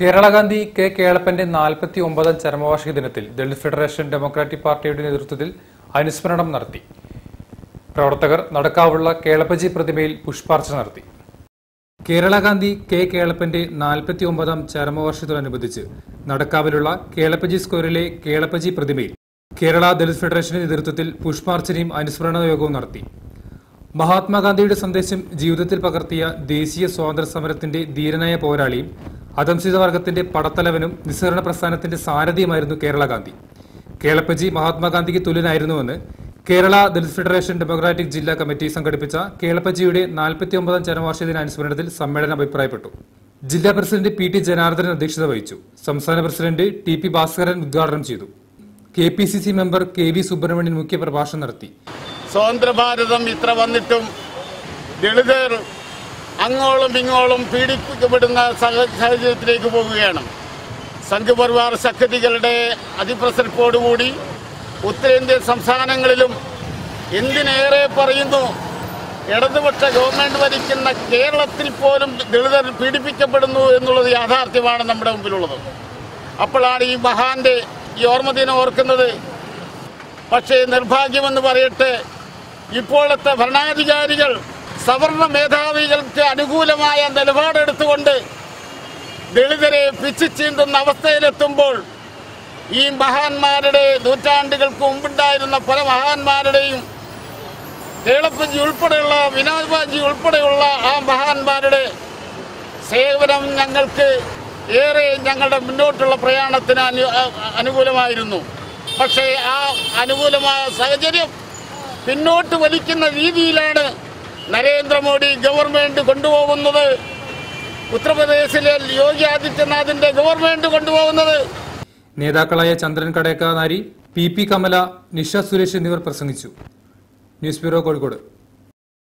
Kerala Gandhi K കേളപ്പന്റെ നാൽപ്പത്തി ഒമ്പതാം ചരമവാർഷിക ദിനത്തിൽ ദളിത് ഫെഡറേഷൻ ഡെമോക്രാറ്റിക് പാർട്ടിയുടെ നേതൃത്വത്തിൽ അനുസ്മരണം നടത്തി പ്രവർത്തകർ നടക്കാവുള്ള കേളപ്പജി പ്രതിമയിൽ പുഷ്പാർച്ചന നടത്തി കേരള ഗാന്ധി കെ കേളപ്പന്റെ നാൽപ്പത്തി ഒമ്പതാം ചരമവാർഷികത്തോടനുബന്ധിച്ച് നടക്കാവിലുള്ള കേളപ്പജി സ്ക്വയറിലെ കേളപ്പജി പ്രതിമയിൽ കേരള ദളിത് ഫെഡറേഷന്റെ നേതൃത്വത്തിൽ പുഷ്പാർച്ചനയും അനുസ്മരണ യോഗവും നടത്തി മഹാത്മാഗാന്ധിയുടെ സന്ദേശം ജീവിതത്തിൽ പകർത്തിയ ദേശീയ സ്വാതന്ത്ര്യ സമരത്തിന്റെ ധീരനായ പോരാളിയും അധംസിത വർഗത്തിന്റെ പടത്തലവനും നിസ്സഹരണ പ്രസ്ഥാനത്തിന്റെ സാരഥിയുമായിരുന്നു കേരള ഗാന്ധി കേളപ്പജി മഹാത്മാഗാന്ധിക്ക് തുല്യനായിരുന്നുവെന്ന് കേരള ദളിത് ഫെഡറേഷൻ ഡെമോക്രാറ്റിക് ജില്ലാ കമ്മിറ്റി സംഘടിപ്പിച്ച കേളപ്പജിയുടെ നാൽപ്പത്തി ഒമ്പതാം ചരമവാർഷിക ദിനാനുസ്മരണത്തിൽ സമ്മേളനം അഭിപ്രായപ്പെട്ടു ജില്ലാ പ്രസിഡന്റ് പി ടി ജനാർദ്ദനൻ അധ്യക്ഷത വഹിച്ചു സംസ്ഥാന പ്രസിഡന്റ് ടി പി ഭാസ്കരൻ ഉദ്ഘാടനം ചെയ്തു K P C C member K V Subrahmanyan മുഖ്യ പ്രഭാഷണം നടത്തി സ്വതന്ത്ര ഭാരതം ഇത്ര വന്നിട്ടും ദളിതർ അങ്ങോളം ഇങ്ങോളം പീഡിപ്പിക്കപ്പെടുന്ന സഹ- സാഹചര്യത്തിലേക്ക് പോവുകയാണ് സംഘപരിവാർ ശക്തികളുടെ അതിപ്രസരപ്പോടുകൂടി ഉത്തരേന്ത്യൻ സംസ്ഥാനങ്ങളിലും എന്തിനേറെ പറയുന്നു ഇടതുപക്ഷ ഗവൺമെന്റ് ഭരിക്കുന്ന കേരളത്തിൽ പോലും ദളിതർ പീഡിപ്പിക്കപ്പെടുന്നു എന്നുള്ളത് യാഥാർത്ഥ്യമാണ് നമ്മുടെ മുമ്പിലുള്ളത് അപ്പോഴാണ് ഈ മഹാന്റെ ഈ ഓർമ്മദിനം ഓർക്കുന്നത് പക്ഷേ നിർഭാഗ്യമെന്ന് പറയട്ടെ ഇപ്പോഴത്തെ ഭരണാധികാരികൾ സവർണ മേധാവികൾക്ക് അനുകൂലമായ നിലപാടെടുത്തുകൊണ്ട് ദളിതരെ പിച്ചു ചീന്തുന്ന അവസ്ഥയിലെത്തുമ്പോൾ ഈ മഹാന്മാരുടെ നൂറ്റാണ്ടുകൾക്ക് മുമ്പുണ്ടായിരുന്ന പല മഹാന്മാരുടെയും കേളപ്പജി ഉൾപ്പെടെയുള്ള വിനോദ്ബാജി ഉൾപ്പെടെയുള്ള ആ മഹാന്മാരുടെ സേവനം ഞങ്ങൾക്ക് ഏറെ ഞങ്ങളുടെ മുന്നോട്ടുള്ള പ്രയാണത്തിന് അനു അ- അനുകൂലമായിരുന്നു പക്ഷേ ആ അനുകൂലമായ സാഹചര്യം പിന്നോട്ട് വലിക്കുന്ന രീതിയിലാണ് നരേന്ദ്രമോദി ഗവൺമെന്റ് കൊണ്ടുപോകുന്നത് ഉത്തർപ്രദേശിലെ യോഗി ആദിത്യനാഥിന്റെ ഗവൺമെന്റ് കൊണ്ടുപോകുന്നത് നേതാക്കളായ ചന്ദ്രൻ കടേക്കാനാരി പി പി കമല നിഷ സുരേഷ് എന്നിവർ പ്രസംഗിച്ചു ന്യൂസ് ബ്യൂറോ കോഴിക്കോട്